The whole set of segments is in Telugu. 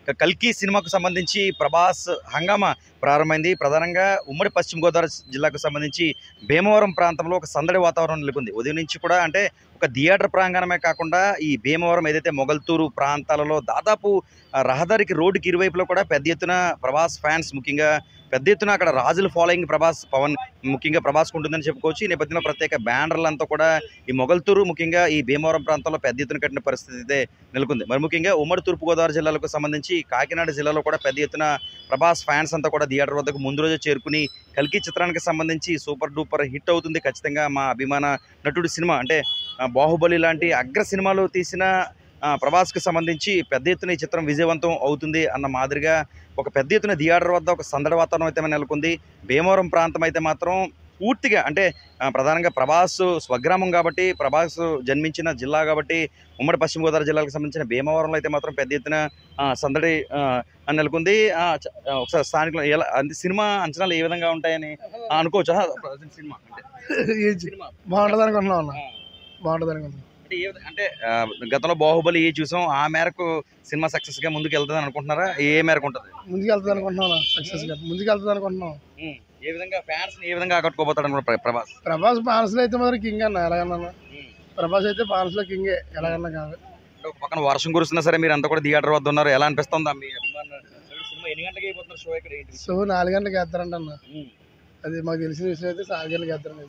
కల్కి సినిమాకు సంబంధించి ప్రభాస్ హంగామా ప్రారంభమైంది ప్రధానంగా ఉమ్మడి పశ్చిమ గోదావరి జిల్లాకు సంబంధించి భీమవరం ప్రాంతంలో ఒక సందడి వాతావరణం నెలకొంది ఉదయం నుంచి కూడా అంటే ఒక థియేటర్ ప్రాంగణమే కాకుండా ఈ భీమవరం ఏదైతే మొగల్తూరు ప్రాంతాలలో దాదాపు ఆ, రహదారికి రోడ్డుకి ఇరువైపులో కూడా పెద్ద ఎత్తున ప్రభాస్ ఫ్యాన్స్ ముఖ్యంగా పెద్ద ఎత్తున అక్కడ రాజుల ఫాలోయింగ్ ప్రభాస్ పవన్ ముఖ్యంగా ప్రభాస్కు ఉంటుందని చెప్పుకోవచ్చు ఈ నేపథ్యంలో ప్రత్యేక బ్యానర్లంతా కూడా ఈ మొగల్తూరు ముఖ్యంగా ఈ భీమవరం ప్రాంతంలో పెద్ద ఎత్తున కట్టిన పరిస్థితి అయితే నెలకొంది మరి ముఖ్యంగా ఉమ్మడి తూర్పుగోదావరి జిల్లాలకు సంబంధించి కాకినాడ జిల్లాలో కూడా పెద్ద ఎత్తున ప్రభాస్ ఫ్యాన్స్ అంతా కూడా థియేటర్ వద్దకు ముందు రోజే చేరుకుని కల్కి చిత్రానికి సంబంధించి సూపర్ డూపర్ హిట్ అవుతుంది ఖచ్చితంగా మా అభిమాన నటుడి సినిమా అంటే ఆ, బాహుబలి లాంటి అగ్ర సినిమాలు తీసిన ఆ, ప్రభాస్కి సంబంధించి పెద్ద ఎత్తున ఈ చిత్రం విజయవంతం అవుతుంది అన్న మాదిరిగా ఒక పెద్ద ఎత్తున థియేటర్ వద్ద ఒక సందడి వాతావరణం అయితే నెలకొంది భీమవరం ప్రాంతం అయితే మాత్రం పూర్తిగా అంటే ఆ, ప్రధానంగా ప్రభాస్ స్వగ్రామం కాబట్టి ప్రభాస్ జన్మించిన జిల్లా కాబట్టి ఉమ్మడి పశ్చిమ గోదావరి జిల్లాకు సంబంధించిన భీమవరంలో అయితే మాత్రం పెద్ద ఎత్తున ఆ, సందడి ఆ, అని నెలకొంది ఆ, చ- ఆ, ఒకసారి స్థానికులు ఎలా అంటే సినిమా అంచనాలు ఏ విధంగా ఉంటాయని ఆ, అనుకోవచ్చు ఆ, ప్రజెంట్ సినిమా అంటే సినిమా బాగుంటుంది అనుకుంటున్నాం అన్న ఆ. బాగుంటుంది అనుకుంటున్నాం అంటే ఏ విధ- అంటే ఆ, గతంలో బాహుబలి ఏ చూసాం ఆ మేరకు సినిమా సక్సెస్ గా ముందుకు వెళ్తుంది అనుకుంటున్నారా ఏ మేరకు ఉంటుంది ముందుకు వెళ్తుంది అనుకుంటున్నాం సక్సెస్ గా ముందుకు వెళ్తుంది అనుకుంటున్నాం ఏ విధంగా ఫ్యాన్స్ ఏ విధంగా ఆకట్టుకోబోతాడు అనుకుంటున్నారు ప్రభాస్ ప్రభాస్ పాన్స్ లో అయితే మాత్రం కింగ్ అన్న ఎలాగన్నా ప్రభాస్ అయితే పాన్స్ లో కింగే ఎలాగన్నా కాదు అంటే ఒక పక్కన వర్షం కురుస్తున్నా సరే మీరు అంతా కూడా థియేటర్ వద్ద ఉన్నారు ఎలా అనిపిస్తుందా మీ అభిమాన సినిమా ఎన్ని గంటలకు అయిపోతున్నారు షో ఇక్కడ ఏంటి సో నాలుగు గంటలకు వేస్తారంట అన్న ఉమ్. అది మాకు తెలిసిన విషయం అయితే నాలుగు గంటలకు వేస్తారండి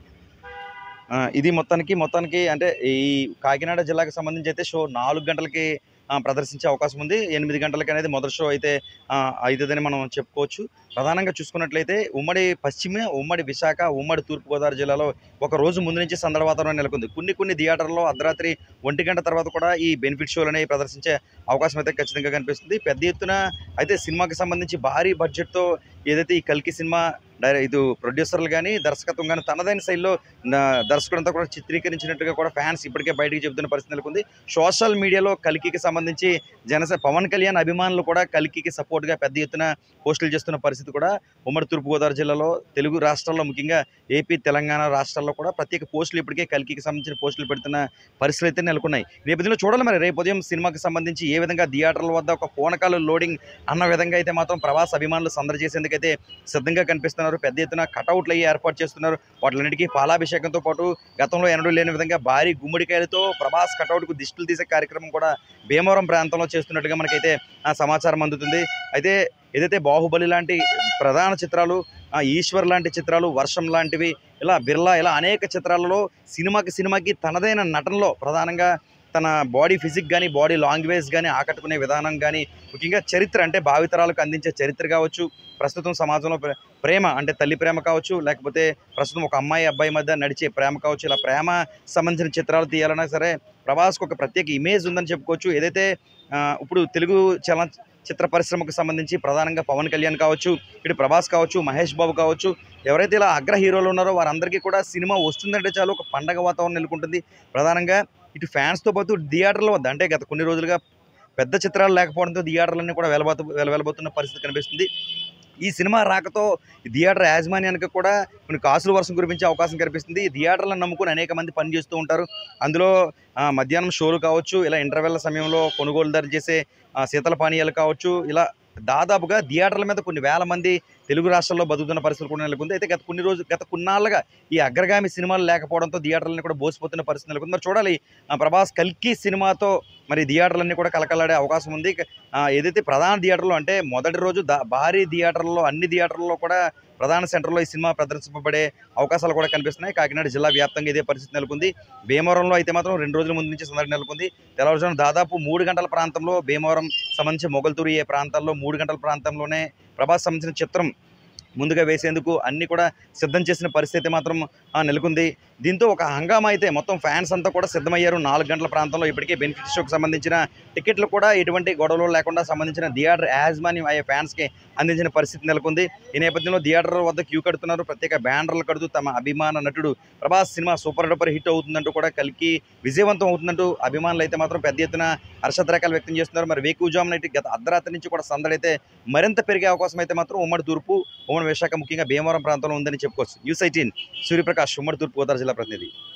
ఆ, ఇది మొత్తానికి మొత్తానికి అంటే ఈ కాకినాడ జిల్లాకు సంబంధించి అయితే షో నాలుగు గంటలకి ఆ, ప్రదర్శించే అవకాశం ఉంది ఎనిమిది గంటలకి అనేది మొదటి షో అయితే ఆ, అవుతుందని మనం చెప్పుకోవచ్చు ప్రధానంగా చూసుకున్నట్లయితే ఉమ్మడి పశ్చిమ ఉమ్మడి విశాఖ ఉమ్మడి తూర్పుగోదావరి జిల్లాలో ఒక రోజు ముందు నుంచి సందడి వాతావరణం నెలకొంది కొన్ని కొన్ని థియేటర్లో అర్ధరాత్రి ఒంటి గంట తర్వాత కూడా ఈ బెనిఫిట్ షోలు అనేవి ప్రదర్శించే అవకాశం అయితే ఖచ్చితంగా కనిపిస్తుంది పెద్ద ఎత్తున అయితే సినిమాకి సంబంధించి భారీ బడ్జెట్తో ఏదైతే ఈ కల్కి సినిమా డైరె ఇది ప్రొడ్యూసర్లు కానీ దర్శకత్వం కానీ తనదైన శైలిలో నా- దర్శకుడంతా కూడా చిత్రీకరించినట్టుగా కూడా ఫ్యాన్స్ ఇప్పటికే బయటికి చెబుతున్న పరిస్థితి నెలకొంది సోషల్ మీడియాలో కల్కికి సంబంధించి జనసేన పవన్ కళ్యాణ్ అభిమానులు కూడా కల్కికి సపోర్ట్గా పెద్ద ఎత్తున పోస్టులు చేస్తున్న పరిస్థితి కూడా ఉమ్మడి తూర్పుగోదావరి జిల్లాలో తెలుగు రాష్ట్రాల్లో ముఖ్యంగా ఏపీ తెలంగాణ రాష్ట్రాల్లో కూడా ప్రత్యేక పోస్టులు ఇప్పటికే కల్కికి సంబంధించిన పోస్టులు పెడుతున్న పరిస్థితులు అయితే నెలకొన్నాయి ఈ నేపథ్యంలో చూడాలి మరి రేపు ఉదయం సినిమాకి సంబంధించి ఏ విధంగా థియేటర్ల వద్ద ఒక పూనకాలు లోడింగ్ అన్న విధంగా అయితే మాత్రం ప్రవాస అభిమానులు సందడి చేసేందుకైతే సిద్ధంగా కనిపిస్తున్నారు పెద్ద ఎత్తున కటౌట్లు అయ్యి ఏర్పాటు చేస్తున్నారు వాటిలన్నిటికీ పాలాభిషేకంతో పాటు గతంలో ఎన్నడూ లేని విధంగా భారీ గుమ్మడికాయలతో ప్రభాస్ కటౌట్కు దిష్టిలు తీసే కార్యక్రమం కూడా భీమవరం ప్రాంతంలో చేస్తున్నట్టుగా మనకైతే ఆ సమాచారం అందుతుంది అయితే ఏదైతే బాహుబలి లాంటి ప్రధాన చిత్రాలు ఆ ఈశ్వర్ లాంటి చిత్రాలు వర్షం లాంటివి ఇలా బిర్లా ఇలా అనేక చిత్రాలలో సినిమాకి సినిమాకి తనదైన నటనలో ప్రధానంగా తన బాడీ ఫిజిక్ కానీ బాడీ లాంగ్వేజ్ కానీ ఆకట్టుకునే విధానం కానీ ముఖ్యంగా చరిత్ర అంటే భావితరాలకు అందించే చరిత్ర కావచ్చు ప్రస్తుతం సమాజంలో ప్ర- ప్రేమ అంటే తల్లి ప్రేమ కావచ్చు లేకపోతే ప్రస్తుతం ఒక అమ్మాయి అబ్బాయి మధ్య నడిచే ప్రేమ కావచ్చు ఇలా ప్రేమ సంబంధించిన చిత్రాలు తీయాలన్నా సరే ప్రభాస్కు ఒక ప్రత్యేక ఇమేజ్ ఉందని చెప్పుకోవచ్చు ఏదైతే ఆ, ఇప్పుడు తెలుగు చలన చిత్ర పరిశ్రమకు సంబంధించి ప్రధానంగా పవన్ కళ్యాణ్ కావచ్చు ఇటు ప్రభాస్ కావచ్చు మహేష్ బాబు కావచ్చు ఎవరైతే ఇలా అగ్ర హీరోలు ఉన్నారో వారందరికీ కూడా సినిమా వస్తుందంటే చాలు ఒక పండగ వాతావరణం నెలకొంటుంది ప్రధానంగా ఇటు ఫ్యాన్స్తో పాటు థియేటర్ల వద్ద అంటే గత కొన్ని రోజులుగా పెద్ద చిత్రాలు లేకపోవడంతో థియేటర్లన్నీ కూడా వెలబోతు వెల వెలబోతున్న పరిస్థితి కనిపిస్తుంది ఈ సినిమా రాకతో ఈ థియేటర్ యాజమాన్యానికి కూడా కొన్ని కాసుల వర్షం కురిపించే అవకాశం కనిపిస్తుంది ఈ థియేటర్లను నమ్ముకుని అనేక మంది పనిచేస్తూ ఉంటారు అందులో ఆ, మధ్యాహ్నం షోలు కావచ్చు ఇలా ఇంటర్వెల్ సమయంలో కొనుగోలుదారు చేసే ఆ, శీతల పానీయాలు కావచ్చు ఇలా దాదాపుగా థియేటర్ల మీద కొన్ని వేల మంది తెలుగు రాష్ట్రాల్లో బతుకుతున్న పరిస్థితులు కూడా నెలకొంది అయితే గత కొన్ని రోజు గత కొన్నాళ్ళుగా ఈ అగ్రగామి సినిమాలు లేకపోవడంతో థియేటర్లని కూడా బోసిపోతున్న పరిస్థితి నెలకొంది మరి చూడాలి ఆ, ప్రభాస్ కల్కి సినిమాతో మరి థియేటర్లన్నీ కూడా కలకలాడే అవకాశం ఉంది ఆ, ఏదైతే ప్రధాన థియేటర్లో అంటే మొదటి రోజు దా భారీ థియేటర్లలో అన్ని థియేటర్లలో కూడా ప్రధాన సెంటర్లో ఈ సినిమా ప్రదర్శింపబడే అవకాశాలు కూడా కనిపిస్తున్నాయి కాకినాడ జిల్లా వ్యాప్తంగా ఇదే పరిస్థితి నెలకొంది భీమవరంలో అయితే మాత్రం రెండు రోజుల ముందు నుంచి సందడి నెలకొంది తెల్లవారుజామున దాదాపు మూడు గంటల ప్రాంతంలో భీమవరం సంబంధించి మొగల్తూరు ఏ ప్రాంతాల్లో మూడు గంటల ప్రాంతంలోనే ప్రభాస్ సంబంధించిన చిత్రం ముందుగా వేసేందుకు అన్ని కూడా సిద్ధం చేసిన పరిస్థితి మాత్రం ఆ, నెలకొంది దీంతో ఒక హంగామా అయితే మొత్తం ఫ్యాన్స్ అంతా కూడా సిద్ధమయ్యారు నాలుగు గంటల ప్రాంతంలో ఇప్పటికే బెనిఫిట్ షోకి సంబంధించిన టికెట్లు కూడా ఎటువంటి గొడవలు లేకుండా సంబంధించిన థియేటర్ యాజమాన్యం అయ్యే ఫ్యాన్స్కి అందించిన పరిస్థితి నెలకొంది ఈ నేపథ్యంలో థియేటర్ వద్ద క్యూ కడుతున్నారు ప్రత్యేక బ్యానర్లు కడుతూ తమ అభిమాన నటుడు Prabhas cinema super duper hit అవుతుందంటూ కూడా కలికి విజయవంతం అవుతుందంటూ అభిమానులు అయితే మాత్రం పెద్ద ఎత్తున హర్షద్రేకాలు వ్యక్తం చేస్తున్నారు మరి వేకుజామున అయితే గత అర్ధరాత్రి నుంచి కూడా సందడి అయితే మరింత పెరిగే అవకాశం అయితే మాత్రం ఉమ్మడి తూర్పు ఉమ్మడి విశాఖ ముఖ్యంగా భీమవరం ప్రాంతంలో ఉందని చెప్పుకోవచ్చు న్యూస్ ఎయిటీన్ సూర్యప్రకాష్ ఉమ్మడి తూర్పు గోదావరి జిల్లా ప్రతినిధి